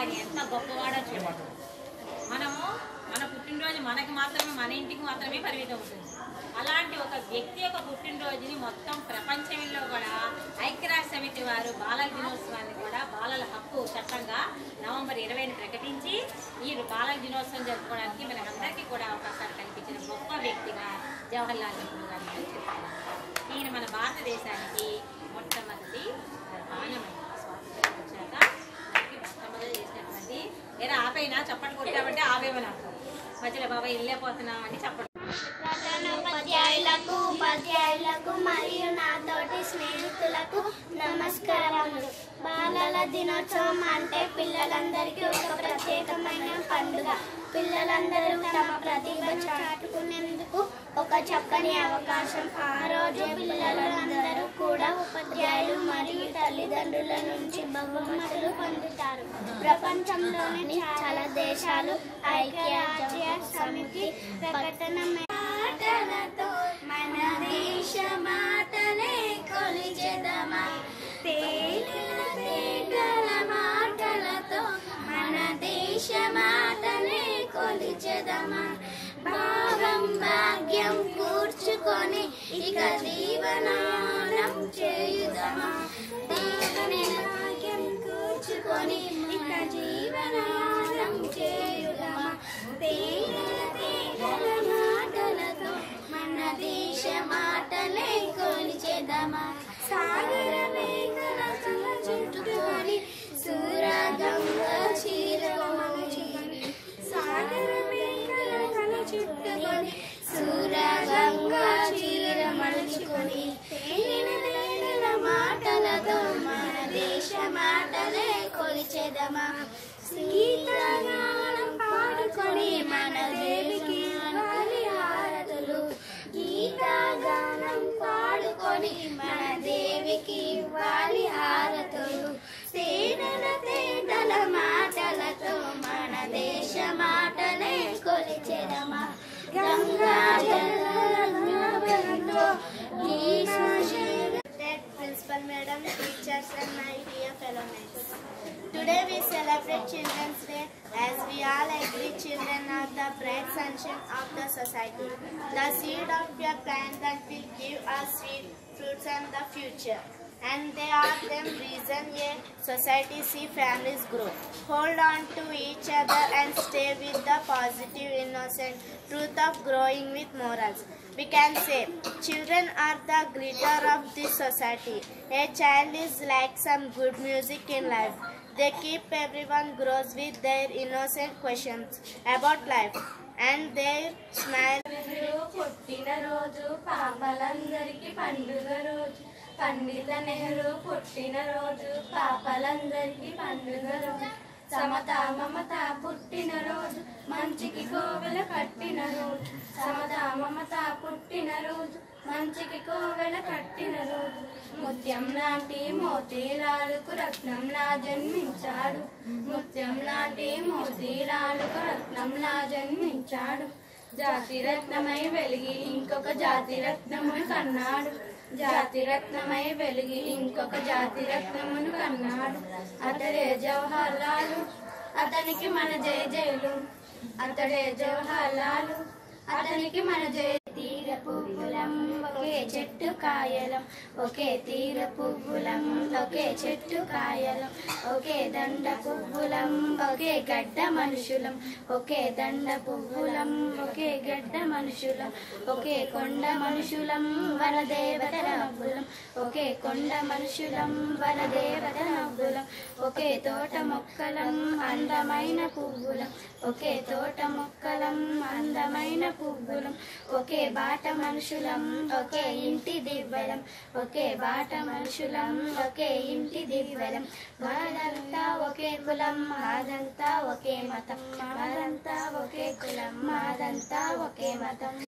ఆయన ఎంత గొప్పవాడో చూడండి మనము మన పుట్టినరోజు మనకి మాత్రమే మన ఇంటికి మాత్రమే పరిమితం అవుతుంది అలాంటి ఒక వ్యక్తి యొక్క పుట్టినరోజుని మొత్తం ప్రపంచంలో కూడా ఐక్యరాజ్య సమితి వారు బాలల దినోత్సవాన్ని కూడా బాలల హక్కు చట్టంగా నవంబర్ ఇరవైని ప్రకటించి ఈ బాలల దినోత్సవం జరుపుకోవడానికి మనకందరికీ కూడా అవకాశాలు కల్పించిన గొప్ప వ్యక్తిగా జవహర్లాల్ నెహ్రూ గారిని మనం చెప్పుకోవాలి ఈయన మన భారతదేశానికి మొట్టమొదటి ప్రధానమంత్రి స్వాతంత్రం వచ్చాక మనకి మొట్టమొదటి చేసినటువంటి ఏరా ఆపైనా చప్పట్లు కొట్టామంటే ఆపేమని అర్థం మధ్యలో బాబాయ్ వెళ్ళిపోతున్నాం అని చెప్పడం ప్రధానోపాధ్యాయులకు ఉపాధ్యాయులకు మరియు నాతోటి స్నేహితులకు నమస్కారములు బాలల దినోత్సవం అంటే పిల్లలందరికీ ఒక ప్రత్యేకమైన పండుగ పిల్లలందరూ తమ ప్రతిభ చాటుకునేందుకు ఒక చక్కని అవకాశం ఆ రోజు పిల్లలందరూ కూడా ఉపాధ్యాయులు మరియు తల్లిదండ్రుల నుంచి బహుమతులు పొందుతారు ప్రపంచంలోని చాలా దేశాలు ఐక్యరాజ్య సమితి ప్రకటన మాటలతో మన దేశ మాటలే కొలిచెదమా తేలిన తేటల మాటలతో మన దేశ మాటలే కొలిచెదమా భావం భాగ్యం కూర్చుకొని ఇక జీవనానం చేయుదమా దేవుని భాగ్యం కూర్చుకొని ఇక జీవనానం చేయుదమా తేలిన తేటల మాటలతో మన దేశ మాటలే కొలిచెదమా సాగర మేఘల తల చుట్టుకొని సూరగంగ చీరమణి సాగర మేఘల తల చుట్టుకొని సూరగంగ చీరమణుచుకొని తేలిన తేలిన మాటలతో మన దేశ మాటలే కొలిచెదమా గీతగానం పాడుకొని మన దేవికి ఇవ్వాలి హారతులు గీతగానం పాడుకొని మన దేవికి ఇవ్వాలి హారతులు తేనెల తేటల మాటలతో మన దేశ మాటలే కొలిచెదమా Ganga జలంతో Principal Madam, teachers and my dear fellow mates. Today we celebrate Children's Day as we all agree children are the bright sunshine of the society. The seed of your plant that will give us sweet fruits and the future. And they are the reason a society see families grow. Hold on to each other and stay with the positive, innocent truth of growing with morals. We can say children are the glitter of this society. A child is like some good music in life. They keep everyone grows with their innocent questions about life and their smile. Nehru పుట్టిన రోజు పాపలందరికీ పండుగ రోజు పండిత నెహ్రూ పుట్టిన రోజు పాపలందరికీ పండుగ రోజు సమత మమత పుట్టిన రోజు మంచికి కోవెల కట్టిన రోజు సమత మమత పుట్టిన రోజు మంచికి కోవెల కట్టిన రోజు ముత్యం లాంటి మోతీలాలకు రత్నంలా జన్మించాడు ముత్యం లాంటి మోతీలాలకు రత్నంలా జన్మించాడు జాతి రత్నమై వెలిగి ఇంకొక జాతి రత్నమును కన్నాడు జాతి రత్నమై వెలిగి ఇంకొక జాతి రత్నమును కన్నాడు అతడే జవహర్ లాలు అతనికి మన జయ జయలు అతడే జవహర్ లాలు అతనికి మన జయ తీర పువ్వులం ఒకే చెట్టు కాయలం ఒకే తీర పువ్వులం ఒకే చెట్టు కాయలం ఒకే దండ పువ్వులం ఒకే గడ్డ మనుషులం ఒకే దండ పువ్వులం ఒకే గడ్డ మనుషులం ఒకే కొండ మనుషులం వనదేవత నవ్వులం ఒకే కొండ మనుషులం వనదేవత నవ్వులం ఒకే తోట మొక్కలం అందమైన పువ్వులం ఒకే తోట మొక్కలం అందమైన పువ్వులం ఒకే బాట మనుషులం ఒకే ఇంటి దివ్వెలం ఒకే బాట మనుషులం ఒకే ఇంటి దివ్వెలం మాదంతా ఒకే కులం మాదంతా ఒకే మతం మాదంతా ఒకే కులం మాదంతా ఒకే మతం